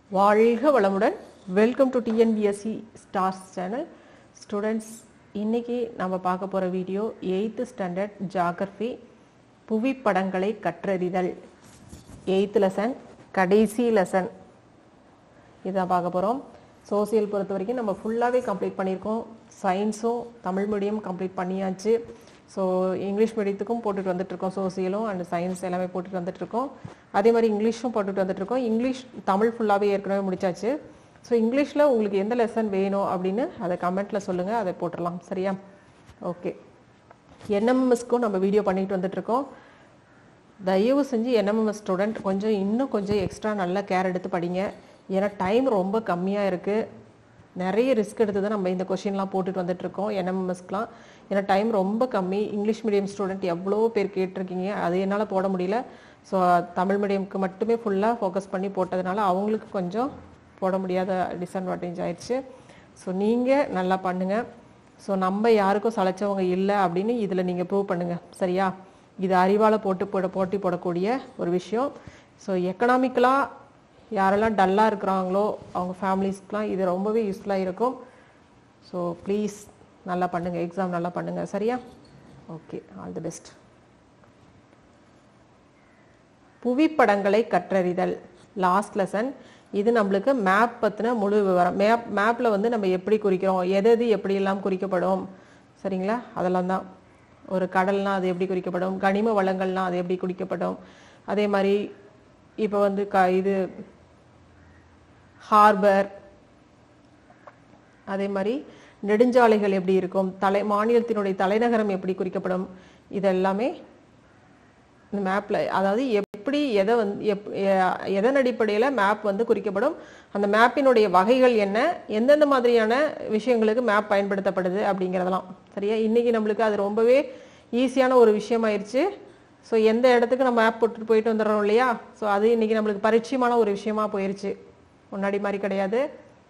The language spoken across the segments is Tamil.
வாழ்க வளமுடன் welcome to TNPSC stars channel students இன்னைக்கு நம்ம பார்க்க போகிற வீடியோ எயித்து ஸ்டாண்டர்ட் ஜாகிரஃபி புவிப்படங்களை கற்றறிதல் எயித்து லெசன் கடைசி லெசன் இதான் பார்க்க போகிறோம் சோசியல் பொறுத்த வரைக்கும் நம்ம ஃபுல்லாகவே கம்ப்ளீட் பண்ணியிருக்கோம் சயின்ஸும் தமிழ் மீடியம் கம்ப்ளீட் பண்ணியாச்சு ஸோ இங்கிலீஷ் மீடியத்துக்கும் போட்டுட்டு வந்துட்டுருக்கோம் சோசியலும் அண்ட் சயின்ஸ் எல்லாமே போட்டுட்டு வந்துட்டுருக்கோம் அதே மாதிரி இங்கிலீஷும் போட்டுட்டு வந்துட்டுருக்கோம் இங்கிலீஷ் தமிழ் ஃபுல்லாகவே ஏற்கனவே முடிச்சாச்சு ஸோ இங்கிலீஷில் உங்களுக்கு எந்த லெசன் வேணும் அப்படின்னு அதை கமெண்ட்டில் சொல்லுங்கள் அதை போட்டுடலாம் சரியா ஓகே என்எம்எஸ்க்கும் நம்ம வீடியோ பண்ணிட்டு வந்துட்டுருக்கோம் தயவு செஞ்சு என்எம்எஸ் ஸ்டூடெண்ட் கொஞ்சம் இன்னும் கொஞ்சம் எக்ஸ்ட்ரா நல்லா கேர் எடுத்து படிங்க ஏன்னா டைம் ரொம்ப கம்மியாக இருக்குது நிறைய ரிஸ்க் எடுத்து தான் நம்ம இந்த கொஷின்லாம் போட்டுட்டு வந்துட்டுருக்கோம் என்எம்எஸ்க்குலாம் ஏன்னா டைம் ரொம்ப கம்மி இங்கிலீஷ் மீடியம் ஸ்டூடெண்ட் எவ்வளோ பேர் கேட்டிருக்கீங்க அது என்னால் போட முடியல ஸோ தமிழ் மீடியம்க்கு மட்டுமே ஃபுல்லாக ஃபோக்கஸ் பண்ணி போட்டதுனால அவங்களுக்கு கொஞ்சம் போட முடியாத டிஸ்அட்வான்டேஜ் ஆயிடுச்சு ஸோ நீங்கள் நல்லா பண்ணுங்கள் ஸோ நம்ம யாருக்கும் சளைச்சவங்க இல்லை அப்படின்னு இதில் நீங்கள் ப்ரூவ் பண்ணுங்கள் சரியா இது அறிவால் போட்டு போட போட்டி போடக்கூடிய ஒரு விஷயம் ஸோ எக்கனாமிக்கலாக யாரெல்லாம் டல்லாக இருக்கிறாங்களோ அவங்க ஃபேமிலிஸ்க்குலாம் இது ரொம்பவே யூஸ்ஃபுல்லாக இருக்கும் ஸோ ப்ளீஸ் நல்லா பண்ணுங்கள் எக்ஸாம் நல்லா பண்ணுங்கள் சரியா ஓகே ஆல் தி பெஸ்ட் புவிப்படங்களை கற்றறிதல் லாஸ்ட் லெசன் இது நம்மளுக்கு மேப் பற்றின முழு விவரம் மேப் மேப்பில் வந்து நம்ம எப்படி குறிக்கிறோம் எது எது எப்படியெல்லாம் குறிக்கப்படும் சரிங்களா அதெல்லாம் தான் ஒரு கடல்னா அது எப்படி குறிக்கப்படும் கனிம வளங்கள்னா அது எப்படி குறிக்கப்படும் அதே மாதிரி இப்போ வந்து க இது ஹார்பர் அதே மாதிரி நெடுஞ்சாலைகள் எப்படி இருக்கும் தலை மாநிலத்தினுடைய தலைநகரம் எப்படி குறிக்கப்படும் இதெல்லாமே இந்த மேப்பில் அதாவது எப்படி எதை வந்து எப் எ- எதன் அடிப்படையில் மேப் வந்து குறிக்கப்படும் அந்த மேப்பினுடைய வகைகள் என்ன எந்தெந்த மாதிரியான விஷயங்களுக்கு மேப் பயன்படுத்தப்படுது அப்படிங்கிறதெல்லாம் சரியா இன்னைக்கு நம்மளுக்கு அது ரொம்பவே ஈஸியான ஒரு விஷயமாயிருச்சு ஸோ எந்த இடத்துக்கு நம்ம மேப் போட்டுட்டு போயிட்டு வந்துடுறோம் இல்லையா ஸோ அது இன்னைக்கு நம்மளுக்கு பரிச்சயமான ஒரு விஷயமா போயிருச்சு முன்னாடி மாதிரி கிடையாது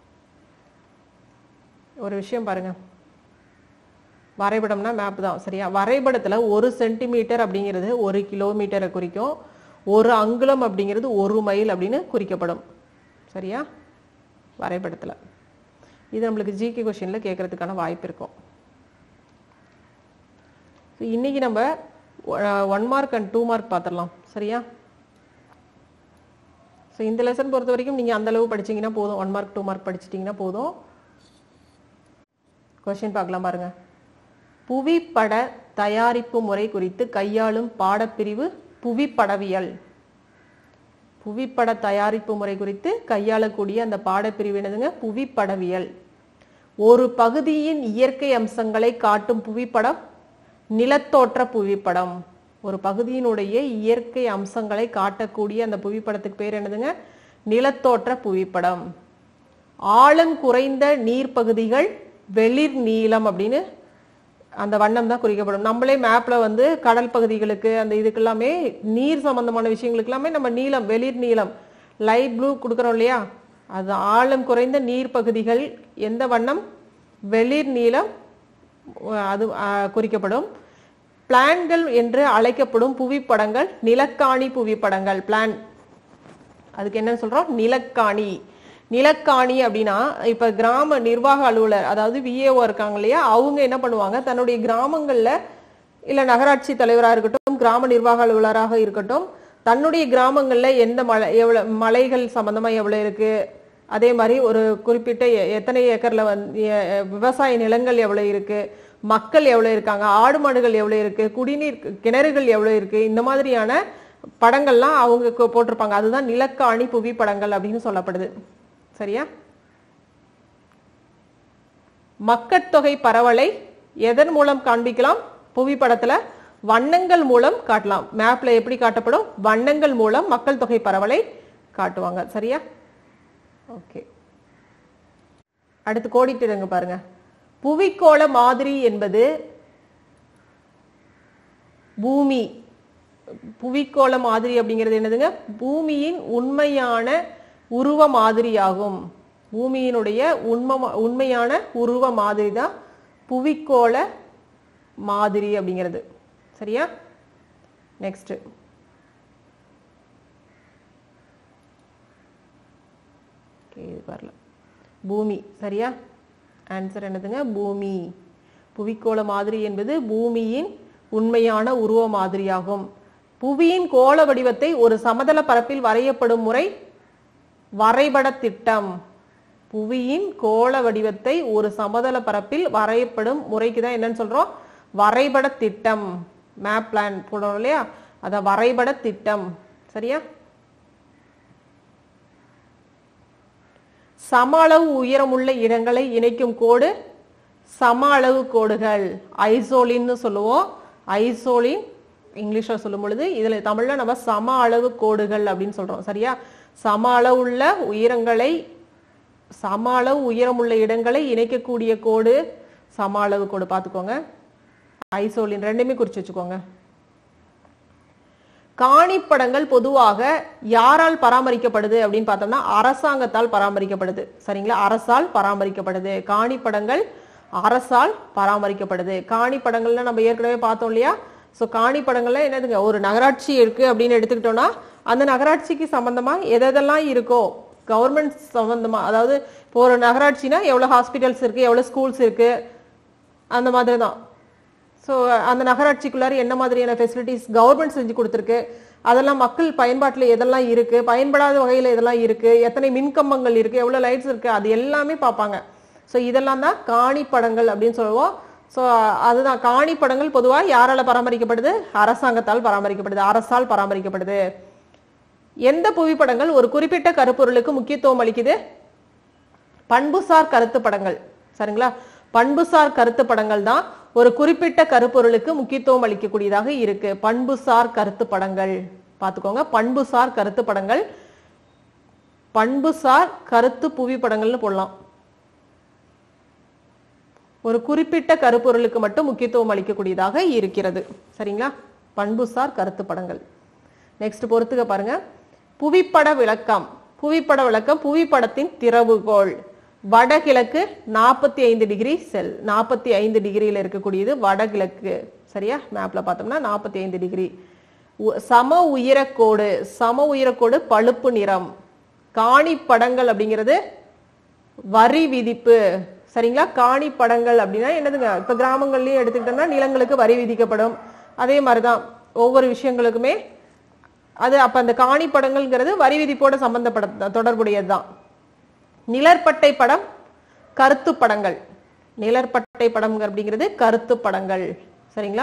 ஒரு விஷயம் பாருங்க வரைபடம்னா மேப் தான் சரியா வரைபடத்தில் ஒரு சென்டிமீட்டர் அப்படிங்கிறது ஒரு கிலோமீட்டரை குறிக்கும் ஒரு அங்குலம் அப்படிங்கிறது ஒரு மைல் அப்படின்னு குறிக்கப்படும் சரியா வரைபடத்தில் இது நம்மளுக்கு ஜிகே கொஷினில் கேட்கறதுக்கான வாய்ப்பு இருக்கும் So, இன்னைக்கு நம்ம one mark and two mark பார்த்துடலாம் சரியா ஸோ இந்த லெசன் பொறுத்த வரைக்கும் நீங்கள் அந்த அளவு படிச்சீங்கன்னா போதும் ஒன் மார்க் டூ மார்க் படிச்சிட்டிங்கன்னா போதும் கொஷின் பார்க்கலாம் பாருங்க புவிப்பட தயாரிப்பு முறை குறித்து கையாளும் பாடப்பிரிவு புவிப்படவியல் புவிப்பட தயாரிப்பு முறை குறித்து கையாளக்கூடிய அந்த பாடப்பிரிவு என்னதுங்க புவிப்படவியல் ஒரு பகுதியின் இயற்கை அம்சங்களை காட்டும் புவிப்படம் நிலத்தோற்ற புவிப்படம் ஒரு பகுதியினுடைய இயற்கை அம்சங்களை காட்டக்கூடிய அந்த புவிப்படத்துக்கு பேர் என்னதுங்க நிலத்தோற்ற புவிப்படம் ஆழம் குறைந்த நீர்ப்பகுதிகள் வெளிர் நீலம் அப்படின்னு அந்த வண்ணம் தான் குறிக்கப்படும் நம்மளே மேப்ல வந்து கடல் பகுதிகளுக்கு அந்த இதுக்கெல்லாமே நீர் சம்பந்தமான விஷயங்களுக்கு எல்லாமே நம்ம நீலம் வெளிர் நீலம் லைட் ப்ளூ கொடுக்குறோம் இல்லையா அது ஆழம் குறைந்த நீர் பகுதிகள் எந்த வண்ணம் வெளிர் நீலம் அது ஆ, குறிக்கப்படும் பிளான்கள் என்று அழைக்கப்படும் புவிப்படங்கள் நிலக்காணி புவிப்படங்கள் பிளான் அதுக்கு என்ன சொல்றோம் நிலக்காணி நிலக்காணி அப்படின்னா இப்ப கிராம நிர்வாக அலுவலர் அதாவது விஏஓ இருக்காங்க இல்லையா அவங்க என்ன பண்ணுவாங்க தன்னுடைய கிராமங்கள்ல இல்ல நகராட்சி தலைவராக இருக்கட்டும் கிராம நிர்வாக அலுவலராக இருக்கட்டும் தன்னுடைய கிராமங்கள்ல எந்த மலை எவ்வளவு மலைகள் சம்பந்தமா எவ்வளவு இருக்கு அதே மாதிரி ஒரு குறிப்பிட்ட எ- எத்தனை ஏக்கர்ல வந்து எ- எ- விவசாய நிலங்கள் எவ்வளவு இருக்கு மக்கள் எவ்வளவு இருக்காங்க ஆடு மாடுகள் எவ்வளவு இருக்கு குடிநீர் கிணறுகள் எவ்வளவு இருக்கு இந்த மாதிரியான படங்கள்லாம் அவங்க கு- போட்டிருப்பாங்க அதுதான் நிலக்காணி புவிப்படங்கள் அப்படின்னு சொல்லப்படுது சரியா மக்கட்தொகை பரவலை எதன் மூலம் காண்பிக்கலாம் புவிப்படத்துல வண்ணங்கள் மூலம் காட்டலாம் மேப்ல எப்படி காட்டப்படும் வண்ணங்கள் மூலம் மக்கள் தொகை பரவலை காட்டுவாங்க சரியா ஓகே அடுத்து கோடிட்டுடுங்க பாருங்க புவிக்கோள மாதிரி என்பது பூமி புவிக்கோள மாதிரி அப்படிங்கிறது என்னதுங்க பூமியின் உண்மையான உருவ மாதிரியாகும் பூமியினுடைய உண்மை உண்மையான உருவ மாதிரி தான் புவிக்கோள மாதிரி அப்படிங்கிறது சரியா நெக்ஸ்ட் ஓகே இது வரல பூமி சரியா ஆன்சர் என்னதுங்க பூமி புவிக்கோள மாதிரி என்பது பூமியின் உண்மையான உருவ மாதிரியாகும் புவியின் கோள வடிவத்தை ஒரு சமதள பரப்பில் வரையப்படும் முறை வரைபட திட்டம் புவியின் கோள வடிவத்தை ஒரு சமதள பரப்பில் வரையப்படும் முறைக்கு தான் என்னன்னு சொல்றோம் வரைபட திட்டம் மேப் பிளான் போடுறோம் இல்லையா அத வரைபட திட்டம் சரியா சம அளவு உயரமுள்ள இடங்களை இணைக்கும் கோடு சம அளவு கோடுகள் ஐசோலின்னு சொல்லுவோம் ஐசோலின் இங்கிலீஷ்ல சொல்லும் பொழுது இதுல தமிழ்ல நம்ம சம அளவு கோடுகள் அப்படின்னு சொல்றோம் சரியா சம அளவுள்ள உயரங்களை சம அளவு உயரமுள்ள இடங்களை இணைக்கக்கூடிய கோடு சம அளவு கோடு பார்த்துக்கோங்க ஐசோலின் ரெண்டுமே குறிச்சு வச்சுக்கோங்க காணிப்படங்கள் பொதுவாக யாரால் பராமரிக்கப்படுது அப்படின்னு பார்த்தோம்னா அரசாங்கத்தால் பராமரிக்கப்படுது சரிங்களா அரசால் பராமரிக்கப்படுது காணிப்படங்கள் அரசால் பராமரிக்கப்படுது காணிப்படங்கள்ல நம்ம ஏற்கனவே பார்த்தோம் இல்லையா ஸோ காணிப்படங்கள்ல என்னதுங்க ஒரு நகராட்சி இருக்கு அப்படின்னு எடுத்துக்கிட்டோம்னா அந்த நகராட்சிக்கு சம்பந்தமா எதெல்லாம் இருக்கோ கவர்மெண்ட் சம்பந்தமா அதாவது இப்போ ஒரு நகராட்சினா எவ்வளவு ஹாஸ்பிட்டல்ஸ் இருக்கு எவ்வளவு ஸ்கூல்ஸ் இருக்கு அந்த மாதிரி தான் ஸோ அந்த நகராட்சிக்குள்ளார என்ன மாதிரியான ஃபெசிலிட்டிஸ் கவர்மெண்ட் செஞ்சு கொடுத்துருக்கு அதெல்லாம் மக்கள் பயன்பாட்டில் எதெல்லாம் இருக்கு பயன்படாத வகையில் எதெல்லாம் இருக்கு எத்தனை மின்கம்பங்கள் இருக்கு எவ்வளோ லைட்ஸ் இருக்கு அது எல்லாமே பார்ப்பாங்க ஸோ இதெல்லாம் தான் காணிப்படங்கள் அப்படின்னு சொல்லுவோம் ஸோ அதுதான் காணிப்படங்கள் பொதுவாக யாரால பராமரிக்கப்படுது அரசாங்கத்தால் பராமரிக்கப்படுது அரசால் பராமரிக்கப்படுது எந்த புவிப்படங்கள் ஒரு குறிப்பிட்ட கருப்பொருளுக்கு முக்கியத்துவம் அளிக்குது பண்புசார் கருத்து படங்கள் சரிங்களா பண்புசார் கருத்து படங்கள் தான் ஒரு குறிப்பிட்ட கருப்பொருளுக்கு முக்கியத்துவம் அளிக்கக்கூடியதாக இருக்கு பண்புசார் கருத்து படங்கள் பார்த்துக்கோங்க பண்புசார் கருத்து படங்கள் பண்புசார் கருத்து புவிப்படங்கள்னு போடலாம் ஒரு குறிப்பிட்ட கருப்பொருளுக்கு மட்டும் முக்கியத்துவம் அளிக்கக்கூடியதாக இருக்கிறது சரிங்களா பண்புசார் கருத்து படங்கள் நெக்ஸ்ட் பொறுத்துக்க பாருங்க புவிப்பட விளக்கம் புவிப்பட விளக்கம் புவிப்படத்தின் திறவுகோள் வடகிழக்கு நாற்பத்தி ஐந்து டிகிரி செல் நாற்பத்தி ஐந்து டிகிரியில் இருக்கக்கூடியது வடகிழக்கு சரியா மேப்ல பார்த்தோம்னா நாற்பத்தி ஐந்து டிகிரி உ- சம உயரக்கோடு சம உயரக்கோடு பழுப்பு நிறம் காணி படங்கள் அப்படிங்கிறது வரி விதிப்பு சரிங்களா காணி படங்கள் அப்படின்னா என்னதுங்க இப்ப கிராமங்கள்லயும் எடுத்துக்கிட்டோம்னா நிலங்களுக்கு வரி விதிக்கப்படும் அதே மாதிரிதான் ஒவ்வொரு விஷயங்களுக்குமே அது அப்ப அந்த காணி படங்கள்ங்கிறது வரி விதிப்போட சம்பந்தப்பட தொடர்புடையதுதான் நிழற்பட்டை படம் கருத்து படங்கள் நிழற்பட்டை படம் அப்படிங்கிறது கருத்து படங்கள் சரிங்களா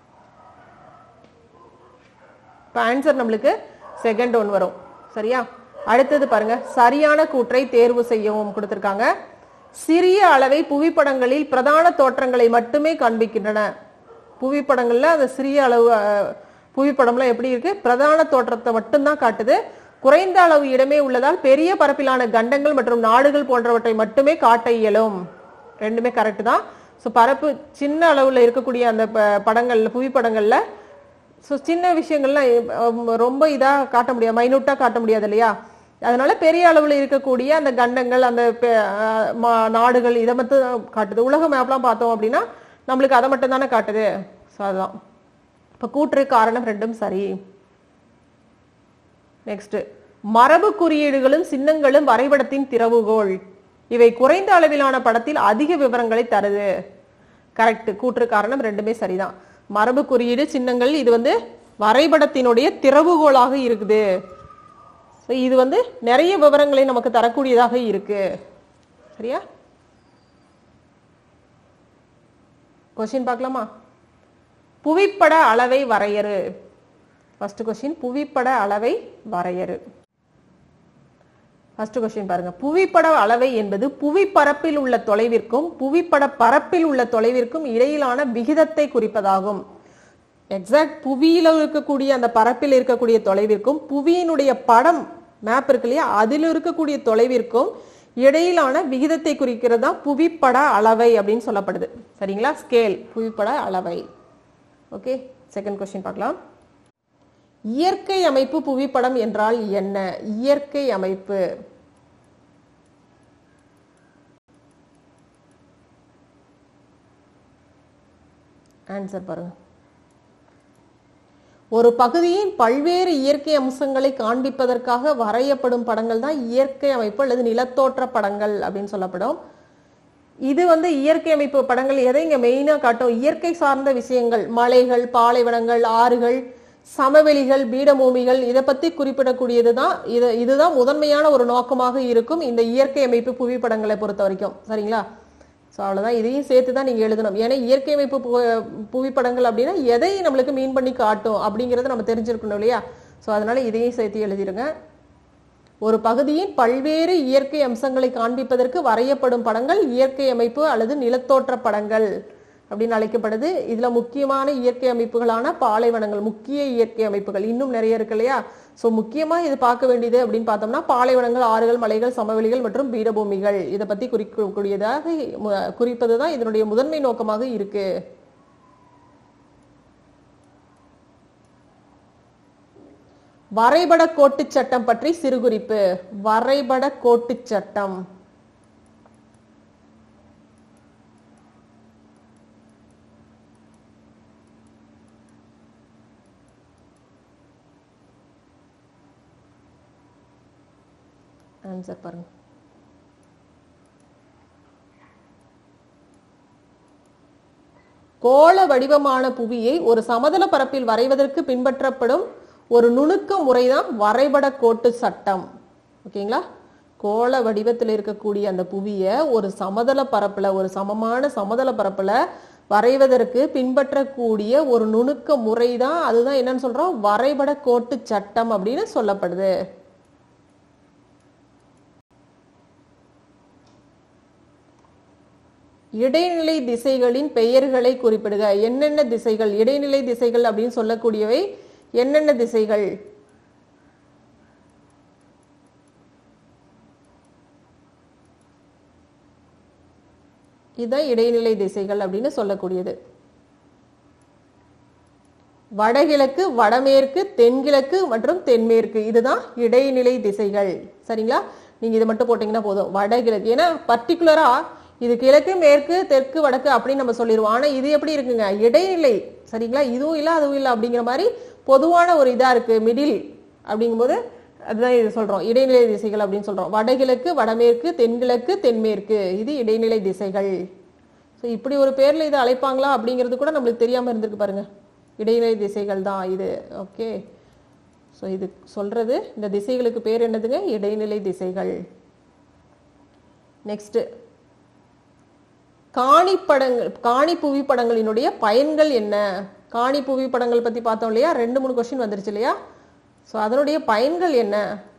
இப்போ ஆன்சர் நம்மளுக்கு செகண்ட் ஒன் வரும் சரியா அடுத்தது பாருங்க சரியான கூற்றை தேர்வு செய்யவும் கொடுத்திருக்காங்க சிறிய அளவை புவிப்படங்களில் பிரதான தோற்றங்களை மட்டுமே காண்பிக்கின்றன புவிப்படங்கள்ல அந்த சிறிய அளவு அஹ், புவிப்படம்லாம் எப்படி இருக்கு பிரதான தோற்றத்தை மட்டும்தான் காட்டுது குறைந்த அளவு இடமே உள்ளதால் பெரிய பரப்பிலான கண்டங்கள் மற்றும் நாடுகள் போன்றவற்றை மட்டுமே காட்ட இயலும் ரெண்டுமே கரெக்ட் தான் ஸோ பரப்பு சின்ன அளவுல இருக்கக்கூடிய அந்த ப- படங்கள்ல புவிப்படங்கள்ல ஸோ சின்ன விஷயங்கள்லாம் அஹ், ரொம்ப இதா காட்ட முடியாது மைனூட்டா காட்ட முடியாது இல்லையா அதனால பெரிய அளவுல இருக்கக்கூடிய அந்த கண்டங்கள் அந்த பெ- அஹ், மா- நாடுகள் இதை மட்டும் காட்டுது உலக மேப்லாம் பார்த்தோம் அப்படின்னா நம்மளுக்கு அதை மட்டும் தானே காட்டுது ஸோ அதுதான் இப்போ கூற்று காரணம் ரெண்டும் சரி நெக்ஸ்ட் மரபு குறியீடுகளும் சின்னங்களும் வரைபடத்தின் திறவுகோள் இவை குறைந்த அளவிலான படத்தில் அதிக விவரங்களை தருது கரெக்ட் கூற்று காரணம் ரெண்டுமே சரிதான் மரபு குறியீடு சின்னங்கள் இது வந்து வரைபடத்தினுடைய திறவுகோலாக இருக்குது So, இது வந்து நிறைய விவரங்களை நமக்கு தரக்கூடியதாக இருக்கு சரியா கொஸ்டின் பார்க்கலாமா புவிப்பட அளவை வரையறு ஃபர்ஸ்ட் கொஸ்டின் புவிப்பட அளவை வரையறு ஃபர்ஸ்ட் கொஸ்டின் பாருங்க புவிப்பட அளவை என்பது புவிப்பரப்பில் உள்ள தொலைவிற்கும் புவிப்பட பரப்பில் உள்ள தொலைவிற்கும் இடையிலான விகிதத்தை குறிப்பதாகும் எக்ஸாக்ட் புவியில இருக்கக்கூடிய அந்த பரப்பில் இருக்கக்கூடிய தொலைவிற்கும் புவியினுடைய படம் மேப் இருக்கு இல்லையா அதில் இருக்கக்கூடிய தொலைவிற்கும் இடையிலான விகிதத்தை குறிக்கிறது தான் புவிப்பட அளவை அப்படின்னு சொல்லப்படுது சரிங்களா ஸ்கேல் புவிப்பட அளவை ஓகே செகண்ட் கொஸ்டின் பார்க்கலாம் இயற்கை அமைப்பு புவிப்படம் என்றால் என்ன இயற்கை அமைப்பு ஆன்சர் பாருங்க ஒரு பகுதியின் பல்வேறு இயற்கை அம்சங்களை காண்பிப்பதற்காக வரையப்படும் படங்கள் தான் இயற்கை அமைப்பு அல்லது நிலத்தோற்ற படங்கள் அப்படின்னு சொல்லப்படும் இது வந்து இயற்கை அமைப்பு படங்கள் எதை இங்க மெயினா காட்டும் இயற்கை சார்ந்த விஷயங்கள் மலைகள் பாலைவனங்கள் ஆறுகள் சமவெளிகள் பீடபூமிகள் இதை பத்தி குறிப்பிடக்கூடியது தான் இது இதுதான் முதன்மையான ஒரு நோக்கமாக இருக்கும் இந்த இயற்கை அமைப்பு புவிப்படங்களை பொறுத்த வரைக்கும் சரிங்களா ஸோ அவ்வளோதான் இதையும் சேர்த்து தான் நீங்கள் எழுதணும் ஏன்னா இயற்கை அமைப்பு பு- புவிப்படங்கள் அப்படின்னா எதை நம்மளுக்கு மீன் பண்ணி காட்டும் அப்படிங்கிறத நம்ம தெரிஞ்சிருக்கணும் இல்லையா ஸோ அதனால இதையும் சேர்த்து எழுதிருங்க ஒரு பகுதியின் பல்வேறு இயற்கை அம்சங்களை காண்பிப்பதற்கு வரையப்படும் படங்கள் இயற்கை அமைப்பு அல்லது நிலத்தோற்ற படங்கள் அப்படின்னு அழைக்கப்படுது இதுல முக்கியமான இயற்கை அமைப்புகளான பாலைவனங்கள் முக்கிய இயற்கை அமைப்புகள் இன்னும் நிறைய இருக்கு இல்லையா ஸோ முக்கியமா இது பார்க்க வேண்டியது அப்படின்னு பார்த்தோம்னா பாலைவனங்கள் ஆறுகள் மலைகள் சமவெளிகள் மற்றும் பீடபூமிகள் இதை பத்தி குறிக்கக்கூடியதாக மு- குறிப்பதுதான் இதனுடைய முதன்மை நோக்கமாக இருக்கு வரைபட கோட்டுச் சட்டம் பற்றி சிறுகுறிப்பு வரைபட கோட்டுச் சட்டம் ஆன்சர் பாருங்க கோள வடிவமான புவியை ஒரு சமதள பரப்பில் வரைவதற்கு பின்பற்றப்படும் ஒரு நுணுக்க முறைதான் வரைபட கோட்டு சட்டம் ஓகேங்களா கோள வடிவத்தில் இருக்கக்கூடிய அந்த புவியை ஒரு சமதள பரப்புல ஒரு சமமான சமதள பரப்புல வரைவதற்கு பின்பற்றக்கூடிய ஒரு நுணுக்க முறை தான் அதுதான் என்னன்னு சொல்றோம் வரைபட கோட்டு சட்டம் அப்படின்னு சொல்லப்படுது இடைநிலை திசைகளின் பெயர்களை குறிப்பிடுக என்னென்ன திசைகள் இடைநிலை திசைகள் அப்படின்னு சொல்லக்கூடியவை என்னென்ன திசைகள் இதுதான் இடைநிலை திசைகள் அப்படின்னு சொல்லக்கூடியது வடகிழக்கு வடமேற்கு தென்கிழக்கு மற்றும் தென்மேற்கு இதுதான் இடைநிலை திசைகள் சரிங்களா நீங்க இதை மட்டும் போட்டீங்கன்னா போதும் வடகிழக்கு ஏன்னா பர்டிகுலரா இது கிழக்கு மேற்கு தெற்கு வடக்கு அப்படின்னு நம்ம சொல்லிடுவோம் ஆனா இது எப்படி இருக்குங்க இடைநிலை சரிங்களா இதுவும் இல்லை அதுவும் இல்லை அப்படிங்கிற மாதிரி பொதுவான ஒரு இதா இருக்கு மிடில் அப்படிங்கும்போது அதுதான் இது சொல்றோம் இடைநிலை திசைகள் அப்படின்னு சொல்றோம் வடகிழக்கு வடமேற்கு தென்கிழக்கு தென்மேற்கு இது இடைநிலை திசைகள் ஸோ இப்படி ஒரு பேர்ல இதை அழைப்பாங்களா அப்படிங்கிறது கூட நம்மளுக்கு தெரியாம இருந்திருக்கு பாருங்க இடைநிலை திசைகள் தான் இது ஓகே ஸோ இது சொல்றது இந்த திசைகளுக்கு பேர் என்னதுங்க இடைநிலை திசைகள் நெக்ஸ்ட் காணி படங்கள் காணி புவிப்படங்களினுடைய பயன்கள் என்ன காணி புவிப்படங்கள் பத்தி பார்த்தோம் இல்லையா ரெண்டு மூணு கொஸ்டின் வந்துருச்சு இல்லையா ஸோ அதனுடைய பயன்கள் என்ன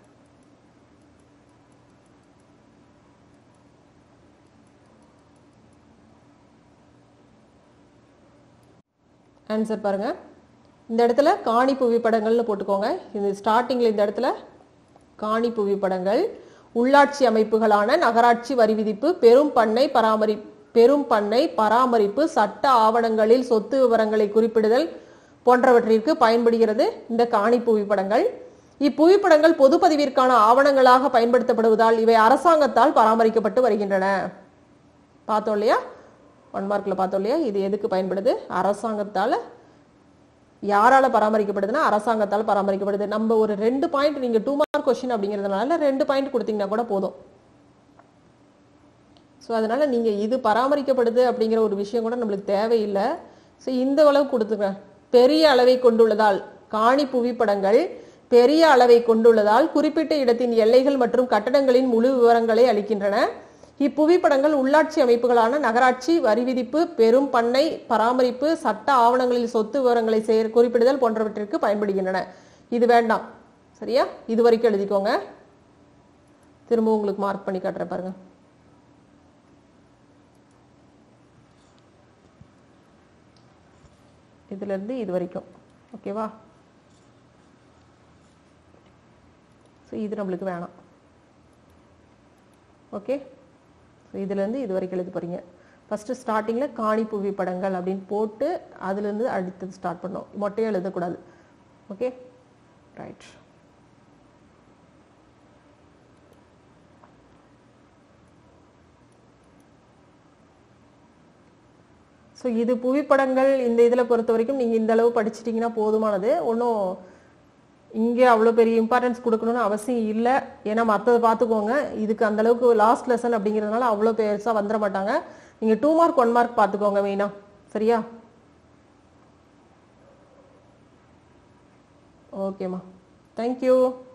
ஆன்சர் பாருங்க இந்த இடத்துல காணி புவிப்படங்கள்னு போட்டுக்கோங்க இது ஸ்டார்டிங்ல இந்த இடத்துல காணி புவிப்படங்கள் உள்ளாட்சி அமைப்புகளான நகராட்சி வரி விதிப்பு பெரும் பண்ணை பராமரி பெரும் பண்ணை பராமரிப்பு சட்ட ஆவணங்களில் சொத்து விவரங்களை குறிப்பிடுதல் போன்றவற்றிற்கு பயன்படுகிறது இந்த காணி புவிப்படங்கள் இப்புவிப்படங்கள் பொதுப்பதிவிற்கான ஆவணங்களாக பயன்படுத்தப்படுவதால் இவை அரசாங்கத்தால் பராமரிக்கப்பட்டு வருகின்றன பார்த்தோம் இல்லையா ஒன் மார்க்ல பார்த்தோம் இல்லையா இது எதுக்கு பயன்படுது அரசாங்கத்தால யாரால பராமரிக்கப்படுதுன்னா அரசாங்கத்தால் பராமரிக்கப்படுது நம்ம ஒரு ரெண்டு பாயிண்ட் நீங்க டூ மார்க் கொஸ்டின் அப்படிங்கிறதுனால ரெண்டு பாயிண்ட் கொடுத்தீங்கன்னா கூட போதும் ஸோ அதனால நீங்க இது பராமரிக்கப்படுது அப்படிங்கிற ஒரு விஷயம் கூட நம்மளுக்கு தேவையில்லை ஸோ இந்த அளவு கொடுத்துங்க பெரிய அளவை கொண்டுள்ளதால் காணி புவிப்படங்கள் பெரிய அளவை கொண்டுள்ளதால் குறிப்பிட்ட இடத்தின் எல்லைகள் மற்றும் கட்டடங்களின் முழு விவரங்களை அளிக்கின்றன இப்புவிப்படங்கள் உள்ளாட்சி அமைப்புகளான நகராட்சி வரி விதிப்பு பெரும் பண்ணை பராமரிப்பு சட்ட ஆவணங்களில் சொத்து விவரங்களை சேர் குறிப்பிடுதல் போன்றவற்றிற்கு பயன்படுகின்றன இது வேண்டாம் சரியா இது வரைக்கும் எழுதிக்கோங்க திரும்ப உங்களுக்கு மார்க் பண்ணி காட்டுறேன் பாருங்க இதுல இருந்து இது வரைக்கும் ஓகேவா ஸோ இது நம்மளுக்கு வேணாம் ஓகே ஸோ இதுலேருந்து இது வரைக்கும் எழுத போகிறீங்க ஃபஸ்ட்டு ஸ்டார்டிங்கில் காணி புவிப்படங்கள் அப்படின்னு போட்டு அதுலேருந்து அடுத்தது ஸ்டார்ட் பண்ணோம் மொட்டையாக எழுதக்கூடாது ஓகே ரைட் ஸோ இது புவிப்படங்கள் இந்த இதில் பொறுத்த வரைக்கும் நீங்கள் இந்த அளவு படிச்சிட்டிங்கன்னா போதுமானது ஒன்றும் இங்கே அவ்வளோ பெரிய இம்பார்ட்டன்ஸ் கொடுக்கணும்னு அவசியம் இல்லை ஏன்னா மற்றதை பார்த்துக்கோங்க இதுக்கு அந்த அளவுக்கு லாஸ்ட் லெசன் அப்படிங்கிறதுனால அவ்வளோ பெருசாக வந்துட மாட்டாங்க நீங்கள் டூ மார்க் ஒன் மார்க் பார்த்துக்கோங்க மெயினாக சரியா ஓகேம்மா தேங்க்யூ